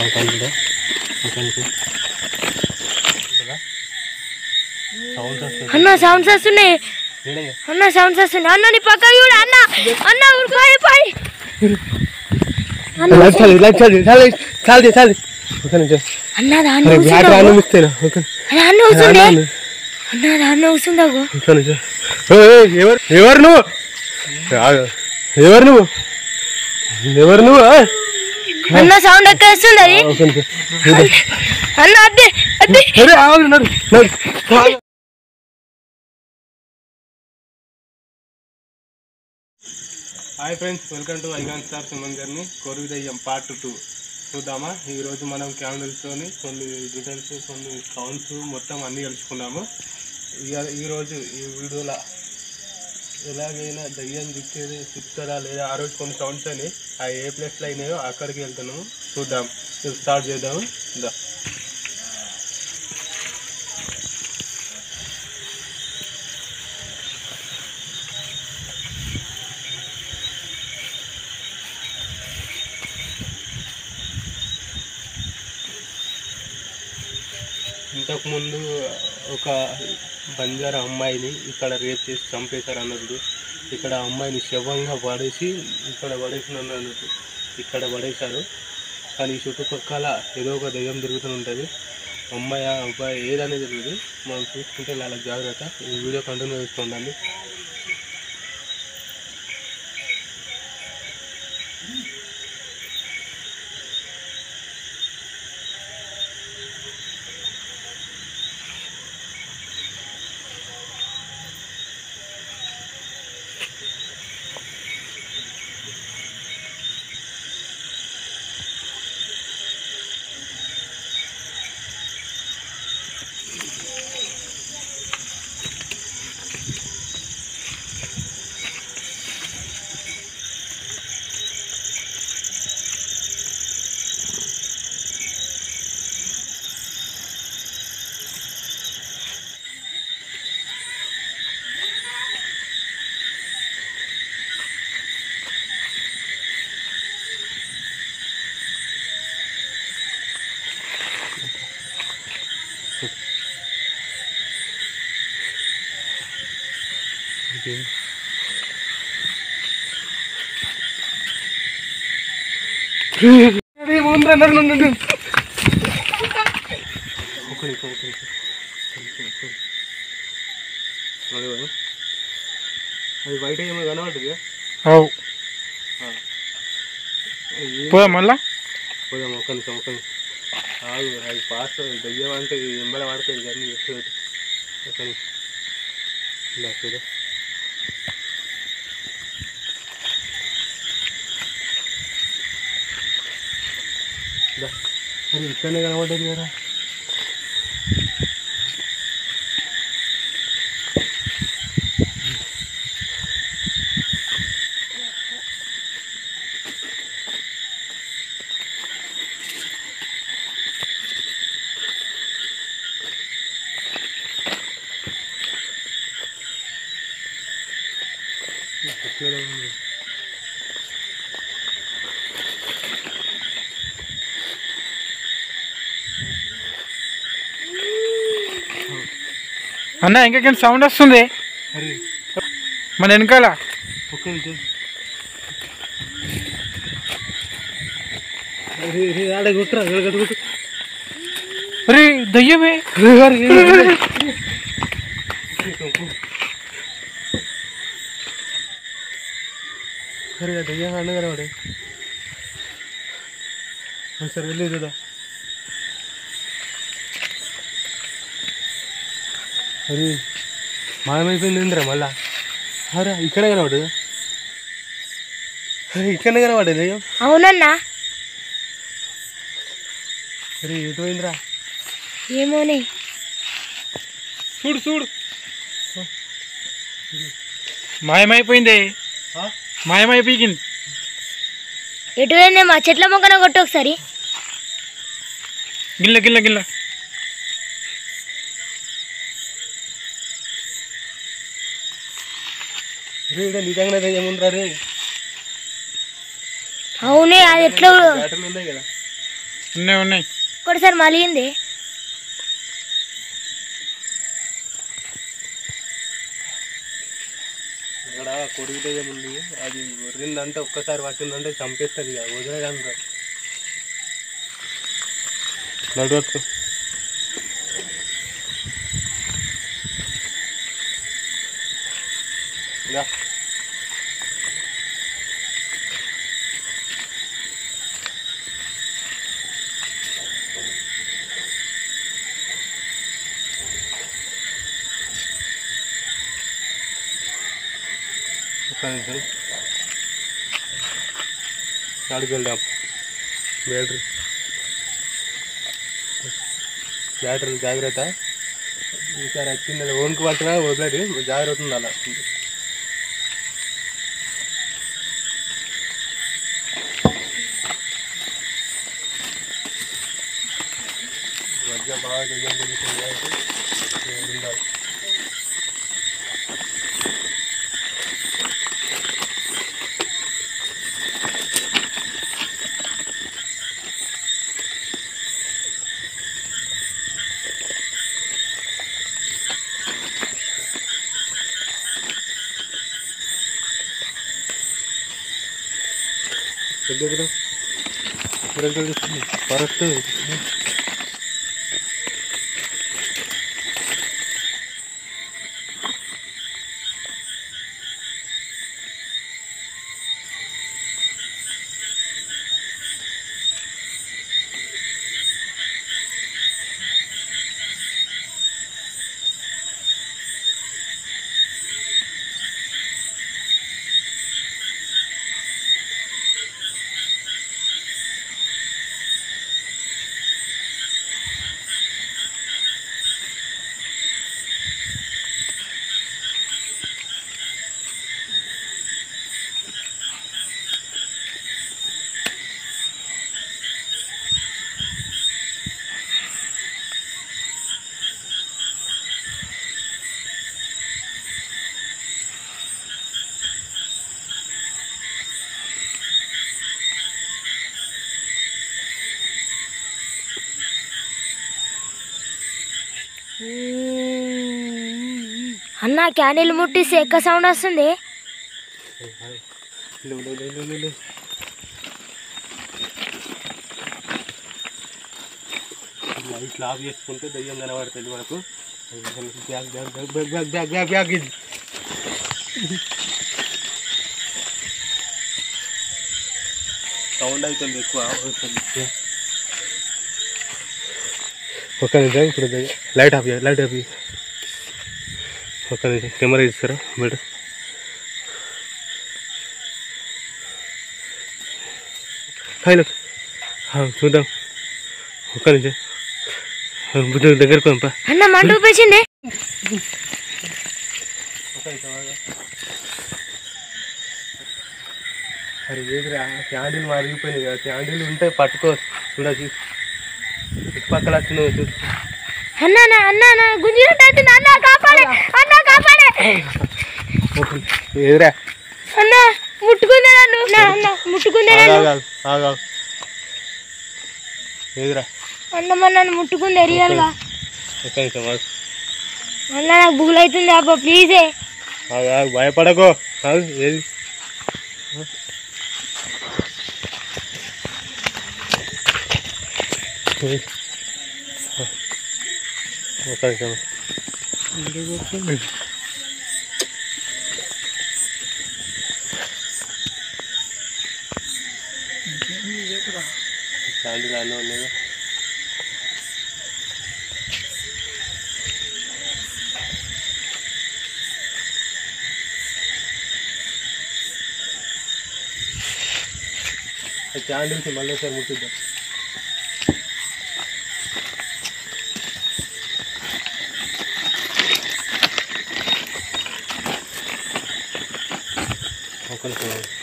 అవుతుంది ఇక్కడికి సౌండ్ వస్తుంది అన్న సౌండ్స్ వస్తున్నాయి ఈడే. అన్న సౌండ్స్ వస్తున్నాయి అన్న నీ పక్క చూడు అన్న అన్న ఉరిపాయి పాయి అన్న లైట్ చాలు లైట్ చాలు చాలు చాలు చాలు ఒక నిమిషం అన్న దాన్ని అరే బ్యాటరీ కూర్చుందావు ఆన్ ఇస్తేనా ఒక దాన్ని కూర్చుండే అన్న దాన్ని కూర్చుందావు ఒక నిమిషం ఏయ్, ఏయ్, ఎవరు ఎవరు నువ్వు ఆగు. ఎవరు నువ్వు ఎవరు నువ్వు ఏయ్. అన్న సౌండ్ ఎక్కడ వస్తుంది అది ఒక నిమిషం ఇదే. అన్న అద్దే అద్దే అరే ఆగు నడు నడు ఆగు. హాయ్ ఫ్రెండ్స్ వెల్కమ్ టు ఐగాన్ స్టార్ సుమన్ గారిని కొరువు దయ్యం పార్ట్ టూ చూద్దామా ఈరోజు మనం క్యామెరల్స్తోని కొన్ని డీటెయిల్స్ కొన్ని సౌండ్స్ మొత్తం అన్నీ కలుసుకున్నాము ఇక ఈరోజు ఈ వీడియోలో ఎలాగైనా దయ్యం దిక్కేది తిప్పుతారా లేదా ఆ రోజు కొన్ని సౌండ్స్ అని ఆ ఏ ప్లేస్లో అయినాయో అక్కడికి వెళ్తున్నాము చూద్దాం ఇది స్టార్ట్ చేద్దాము దా ఇంతకుముందు ఒక బంజారా అమ్మాయిని ఇక్కడ రేప్ చేసి చంపేశారు అన్నది ఇక్కడ ఆ అమ్మాయిని శవంగా పడేసి ఇక్కడ పడేసిన అన్నట్టు ఇక్కడ పడేశారు కానీ ఈ చుట్టుపక్కల ఏదో ఒక దయ్యం తిరుగుతూ ఉంటుంది అమ్మాయి అబ్బాయి ఏదనేది తెలియదు మనం చూసుకుంటే చాలా జాగ్రత్త ఈ వీడియో కంటిన్యూ చేస్తూ ఉండండి ఒక నిమిషం, ఒక నిమిషం. కొంచెం, కొంచెం. అదే కదా? అది బయట ఏమో కనబడుతుంది అవు పోదా మళ్ళా పోదాం ఒక నిమిషం ఒక నిమిషం ఆగు అది పాస్ దయ్యం అంటే ఎంబడ పడుతుంది కానీ ఎక్కువ ఒక నిమిషం ఇలా చూడు దా. అరే ఇక్కడనే కనబడ్డది కదా ఇక్కడే ఉంది. అన్న ఇంకెక్కడ సౌండ్ వస్తుంది అరే మన వెనకాల ఒక్క నిమిషం అరే అరే ఆడ కొట్టురా ఆడ కొట్టు అరే దయ్యమే సరే దయ్యం అన్నగారు వాడు సరే వెళ్ళి చూదా అరే మాయమైపోయింది ఏందిరా మళ్ళా అరే ఇక్కడే కనవాడు అరే ఇక్కడనే కనవాడు దయ్యం అవునన్నా అరే ఎటు పోయిందిరా ఏమోనే చూడు చూడు మాయమైపోయింది ఆ? మాయమైపోయింది ఎటు పోయిందే మా చెట్ల మొక్కన కొట్టు ఒకసారి గిల్ల గిల్ల గిల్ల అరే ఇక్కడ నిజంగానే దయ్యం ఉందిరా రే అవునే అది ఎట్లా బ్యాటరీలు ఉన్నాయి కదా ఉన్నాయి ఉన్నాయి ఒకటిసారి మలిగింది ఇక్కడ కొడుకు దయ్యం ఉంది అది వరిందంటే ఒక్కసారి పట్టిందంటే చంపేస్తుంది ఇక వదిలేదంట నడవచ్చు ఇలా ఒక్క నిమిషం అడిగి వెళ్దాం బ్యాటరీ బ్యాటరీ జాగ్రత్త ఈసారి వచ్చింది ఓన్కి పట్టినా వదిలేదు జాగ్రత్త ఉండాలి మధ్య బాగా దెయ్యం తిరుగుతుంది కాబట్టి ఉండాలి దగ్గర దగ్గర కరెక్ట్ అన్న క్యాండిల్ ముట్టిస్తే ఎక్క సౌండ్ వస్తుంది లేవు, లేవు, లేవు, లేవు, లేవు. లైట్లు ఆఫ్ చేసుకుంటే దయ్యం కనబడుతుంది మనకు bag bag bag bag bag bag bag bag ఇది సౌండ్ అవుతుంది ఎక్కువ ఒక్క నిమిషం ఇప్పుడు దయ్యం- లైట్ ఆఫ్ చేయాలి లైట్ ఆఫ్ చేయి ఒక్క నిమిషం కెమెరా ఇస్తారా మేడం పైలట్ చూద్దాం ఒక్క నిమిషం ఆ, బుద్ధి దగ్గరకు పంపా అన్న మంట ఊపేసింది అరే ఏదిరా క్యాండిల్ మారిగిపోయింది కదా క్యాండిల్ ఉంటే పట్టుకో చూడచ్చు చుట్టుపక్కల వచ్చిన చూడు అన్న అన్న అన్న అన్న గుంజినట్టు అవుతుంది అన్న కాపాడే అన్న కాపాడే ఏదిరా అన్న ముట్టుకుందే నన్ను అన్న, అన్న ముట్టుకుందే ఆగు, నన్ను ఆగు, ఆగు, ఆగు. ఏదిరా అన్న మన నన్ను ముట్టుకుంది రియల్గా ఒక్క నిమిషం ఆగు. అన్న నాకు బుగులు అవుతుంది అబ్బా ప్లీజే ఆగు, ఆగు, భయపడకో ఆగు, ఏది ఒక్క నిమిషం క్యాండిల్ అన్నీ ఉన్నాయి క్యాండిల్స్ మళ్ళీ సార్ ముట్టిద్దాం ఒక నిమిషం ఆగు.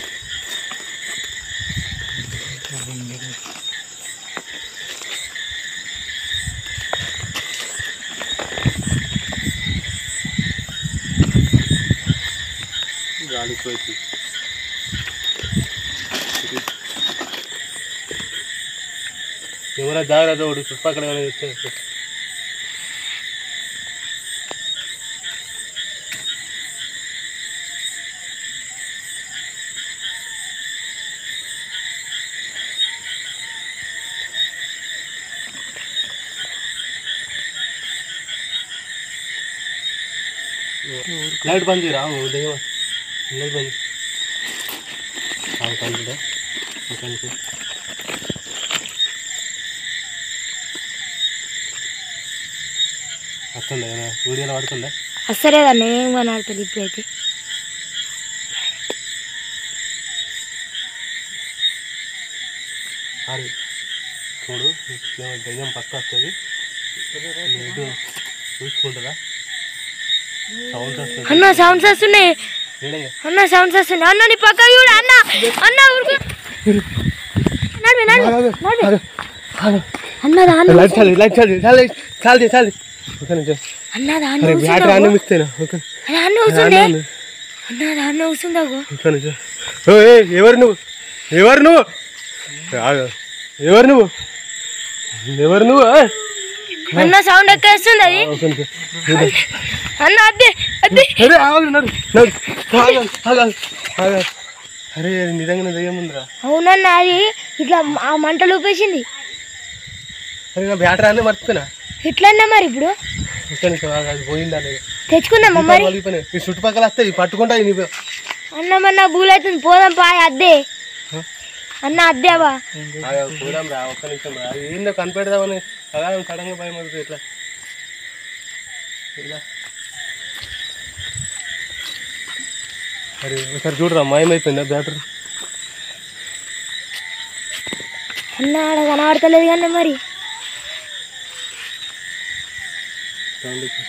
గాలి పోయి ఎవరైనా జాగ్రత్త ఒకటి చుట్టుపక్కల ఏమైనా చూస్తే లైట్ బంద్ చేయరా ఉదయం లైట్ బంద్ కంటే కంటే వస్తుందా ఏమైనా వీడియోలో పడుతుందా అస్సలేదన్న ఏం కనబడుతుంది ఇప్పుడైతే అది చూడు ఏమో దయ్యం పక్క వస్తుంది నీకు చూసుకుంటుందా సౌండ్స్ వస్తుంది అన్న సౌండ్స్ వస్తున్నాయి వీడయ్య అన్న సౌండ్స్ వస్తున్నాయి అన్న నీ పక్క చూడు అన్న అన్న ఊరుకు నడు నడు నడు అన్న దాన్ని లైట్ చాలు లైట్ చాలు చాలు చాలు చాలు ఒక నిమిషం అన్న దాన్ని అరే బ్యాటరీ అన్నీ మిస్తాను ఒక దాన్ని కూర్చుండే అన్న దాన్ని కూర్చుందాకు ఒక నిమిషం ఓ, ఏ, ఎవరు నువ్వు ఎవరు నువ్వు ఆగు. ఎవరు నువ్వు ఎవరు నువ్వు ఏ? అన్న సౌండ్ ఎక్కడ వస్తుంది అది ఒక నిమిషం చూడు. అన్న అద్దే అద్దే అరే ఆగు నడు నడు ఆగు, ఆగు, ఆగు, ఆగు. అరే అది నిజంగానే దయ్యం ఉందిరా అవునన్న అది ఇట్లా ఆ మంటలు ఊపేసింది అరే నా బ్యాటరీ అన్నీ మర్చిపోయినా ఎట్లన్నా మరి ఇప్పుడు ఒక నిమిషం ఆగు, అది పోయిందా లేదు తెచ్చుకుందామా మరి పగిలిపోయినాయి. ఈ చుట్టుపక్కల వస్తాయి ఇవి పట్టుకుంటాయి నీ అన్న మన బూలైతుంది పోదాం పాయ అద్దే అన్న అద్దేవా చూడం రా ఒక్క నిమిషం రా అది ఏందో కనిపెడదామని అలా సడన్గా భయం అవుతుంది ఇట్లా ఇలా అరే ఒకసారి చూడరా మాయమైపోయిందా బ్యాటరీ అన్న ఆడ కనబడతలేదు కానీ మరి సౌండ్ వచ్చి.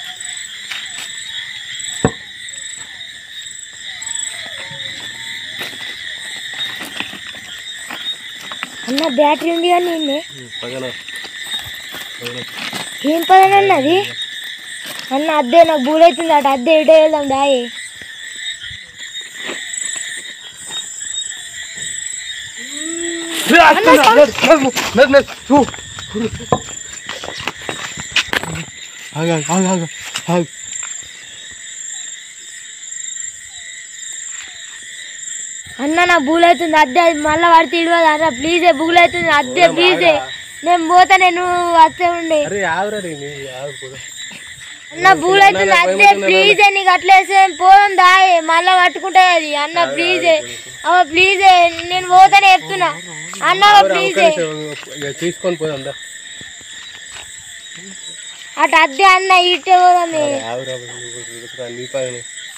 అన్న బ్యాటరీ ఉంది కానీ నిన్నే ఉమ్, పగల పగల. ఏం పదని అన్నది అన్న అద్దే నాకు బూలైతుంది అటు అద్దే ఇటే వెళ్దాం దాయి రే, వస్తున్నా. నడు, నడు, నడు, నడు. చూ. ఆగు, ఆగు, ఆగు, ఆగు, ఆగు. అన్న నా బూలైతుంది అద్దె అది మళ్ళీ పడితే ఇడవదు అన్న ప్లీజే బూలైతుంది అద్దె ప్లీజే నేను పోతా నేను వస్తే ఉండే అరే ఆగురా రే, నీ ఆగు, పోదాం. అన్న బూలైతుంది అద్దె ప్లీజే నీకు అట్లేస్తే పోదాం దాయే మళ్ళీ పట్టుకుంటాయి అది అన్న ప్లీజే అవ ప్లీజే నేను పోతానే చెప్తున్నా అన్న ఒక్క ప్లీజే నిమిషం, ఇక తీసుకొని పోదాం దా. అటు అద్దె అన్న ఇటే పోదామే అరే, ఆగురా, నువ్వు ఉరుకురా, నీ పైన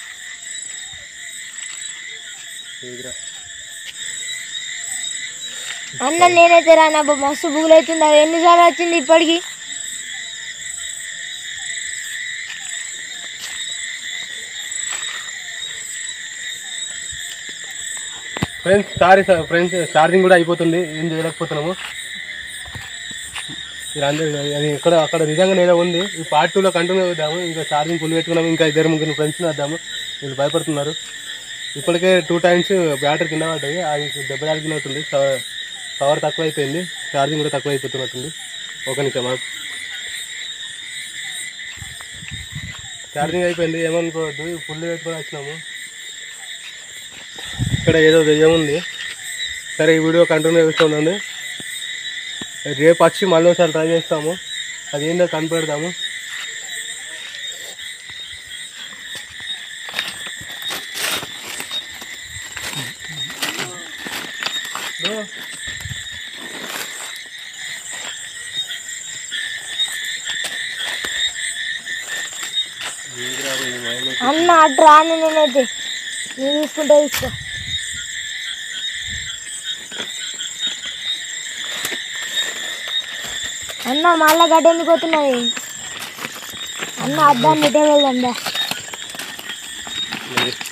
ఇదిరా. అన్న నేనైతే రానా మస్తు బూలైతుంది అది ఎన్నిసార్లు వచ్చింది ఇప్పటికి friends sorry sir friends charging కూడా అయిపోతుంది ఏం చేయలేకపోతున్నాము మీరు అందరూ అది ఎక్కడ అక్కడ నిజంగా ఏదో ఉంది ఈ పార్ట్ టూలో కంటిన్యూ అవుదాము ఇంకా ఛార్జింగ్ ఫుల్ పెట్టుకున్నాము ఇంకా ఇద్దరు ముగ్గురు ఫ్రెండ్స్ని వద్దాము వీళ్ళు భయపడుతున్నారు ఇప్పటికే టూ టైమ్స్ బ్యాటరీ కింద పడ్డది అది దెబ్బ తాగినట్టుంది పవర్ తక్కువ అయిపోయింది ఛార్జింగ్ కూడా తక్కువ అయిపోతున్నట్టుంది ఒక నిమిషం ఆగు. ఛార్జింగ్ అయిపోయింది ఏమనుకోవద్దు ఫుల్ పెట్టుకొని వచ్చినాము ఇక్కడ ఏదో దెయ్యం ఉంది సరే ఈ వీడియో కంటిన్యూ చేస్తూ ఉండండి రేపు వచ్చి మళ్ళీ ఒకసారి ట్రై చేస్తాము అది ఏందో కనిపెడదాము బ్రో. ఏందిరా ఇది మైండ్ అన్న అటు రాను నేనైతే నేను తీసుకుంటా తీసుకో అన్న మళ్ళా గడ్డ ఎందుకు పోతున్నది అన్న అద్దాన్ని ఇటే వెళ్దాం దా లేదు.